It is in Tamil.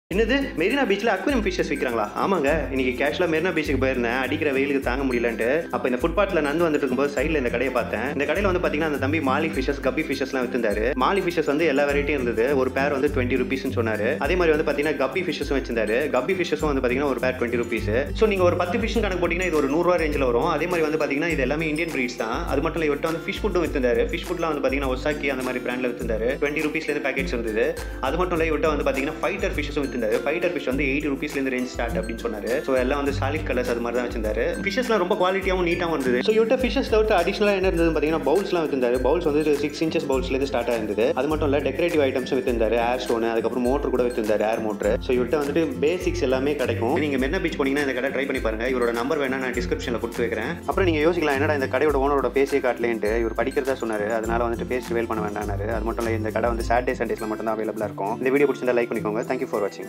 என்னது மெரினா பீச்சில் அக்வரியம் ஃபிஷஸ் விற்கிறாங்களா ஆமாங்க இன்னைக்கு கேஷ்லாம் மெரினா பீச்சுக்கு போயிருந்தேன் அடிக்கிற வெயிலுக்கு தாங்க முடியலன்ட்டு அப்போ இந்த ஃபுட்பாத்தில் நந்து வந்துட்டு இருக்கும்போது சைடில் இந்த கடையை பார்த்தேன் இந்த கடையில் வந்து பார்த்தீங்கன்னா அந்த தம்பி மாலி ஃபிஷஸ் கப்பி ஃபிஷஸ்லாம் வித்துருந்தாரு மாலி ஃபிஷஸ் வந்து எல்லா வெரைட்டியும் இருந்தது ஒரு பேர் வந்து டுவெண்ட்டி ருபீஸ்னு சொன்னாரு அதே மாதிரி வந்து பார்த்தீங்கன்னா கப்பி ஃபிஷஸும் வச்சிருந்தாரு கப்பி ஃபிஷஸும் வந்து பார்த்தீங்கன்னா ஒரு பேர் டுவெண்ட்டி ருபீஸ் ஸோ நீங்கள் ஒரு பத்து ஃபிஷ் கணக்கு போட்டிங்கன்னா இது ஒரு நூறுரூவா ரேஞ்சில் வரும் அதே மாதிரி வந்து பார்த்தீங்கன்னா இது எல்லாமே இந்தியன் பிரீட்ஸ் தான் அது மட்டும் இல்லை இவர்கிட்ட வந்து ஃபிஷ் ஃபுட்டும் வித்துருந்தாரு ஃபிஷ் ஃபுட்லாம் வந்து பார்த்தீங்கன்னா ஒசாக்கி அந்த மாதிரி பிராண்டில் வித்துருந்தாரு டுவெண்ட்டி ருபீஸ்லேருந்து பேக்கெட்ஸ் இருந்தது அது மட்டும் இல்லை இவர்கிட்ட வந்து பார்த்தீங்கன்னா ஃபைட்டர் ஃபிஷஸும் வித்துருந்தாரு ஃபைட்டர் ஃபிஷ் வந்து எயிட்டி ருபீஸ்லேருந்து ரேஞ்ச் ஸ்டார்ட் அப்படின்னு சொன்னாரு ஸோ எல்லாம் வந்து சாலிட் கலர்ஸ் அது மாதிரி தான் வச்சிருந்தாரு ஃபிஷஸ்லாம் ரொம்ப குவாலிட்டியாகவும் நீட்டாகவும் இருந்தது ஸோ இவர்கிட்ட ஃபிஷஸ் தவிர்த்து அடிஷனலாக என்ன இருந்தது பார்த்தீங்கன்னா பவுல்ஸ்லாம் வித்துருந்தாரு பவுல்ஸ் வந்து சிக்ஸ் இன்ச்சஸ் பவுல்ஸ்லேருந்து ஸ்டார்ட் ஆயிருந்தது அது மட்டும் இல்லை டெக்கரேட்டிவ் ஐட்டம்ஸும் வித்துருந்தாரு ஏர் ஸ்டோனு அதுக்கப்புறம் மோட்டர் கூட வித்துருந்தாரு ஏர் மோட்டர் ஸோ இவர்கிட்ட வந்துட்டு பேசிக்ஸ் எல்லாமே கிடைக்கும் நீங்கள் மெரினா பீச் போனீங்கன்னா இந்த கடை ட்ரை பண்ணி பாருங்க இவரோட நம்பர் வேணா நான் டிஸ்கிரிப்ஷனில் கொடுத்து வைக்கிறேன் அப்புறம் நீங்கள் யோசிக்கலாம் என்னடா இந்த கடையோட ஓனரோட பேசியே காட்டலேன்ட்டு இவர் படிக்கிறதா சொன்னார் அதனால வந்துட்டு பேசி வேல் பண்ண வேண்டாம்னாரு அது மட்டும் இல்லை இந்த கடை வந்து சாட்டர்டே சண்டேஸில் மட்டும் தான் அவைலபிளாக இருக்கும் இந்த வீடியோ பிடிச்சிருந்தா லைக் பண்ணிக்கோங்க தேங்க்யூ ஃபார் வாட்சிங்